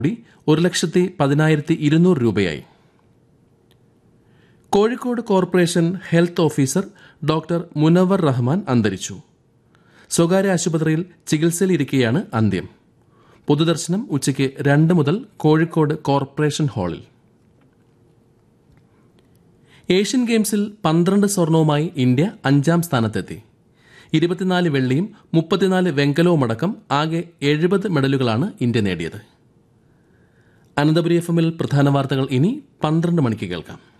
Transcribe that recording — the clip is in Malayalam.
കൂടി ഒരു ലക്ഷത്തി പതിനായിരത്തി ഇരുന്നൂറ് രൂപയായി Kozhikode corporation health officer doctor Munavar Rahman അന്തരിച്ചു സ്വകാര്യ ആശുപത്രിയിൽ ചികിത്സയിലിരിക്കെയാണ് അന്ത്യം പൊതുദർശനം ഉച്ചയ്ക്ക് രണ്ട് മുതൽ കോഴിക്കോട് കോർപ്പറേഷൻ ഹാളിൽ ഏഷ്യൻ ഗെയിംസിൽ പന്ത്രണ്ട് സ്വർണവുമായി ഇന്ത്യ അഞ്ചാം സ്ഥാനത്തെത്തി ഇരുപത്തിനാല് വെള്ളിയും മുപ്പത്തിനാല് വെങ്കലവുമടക്കം ആകെ എഴുപത് മെഡലുകളാണ് ഇന്ത്യ നേടിയത് അനന്തപുരി എഫ് എമ്മിൽ പ്രധാന വാർത്തകൾ ഇനി പന്ത്രണ്ട് മണിക്ക് കേൾക്കാം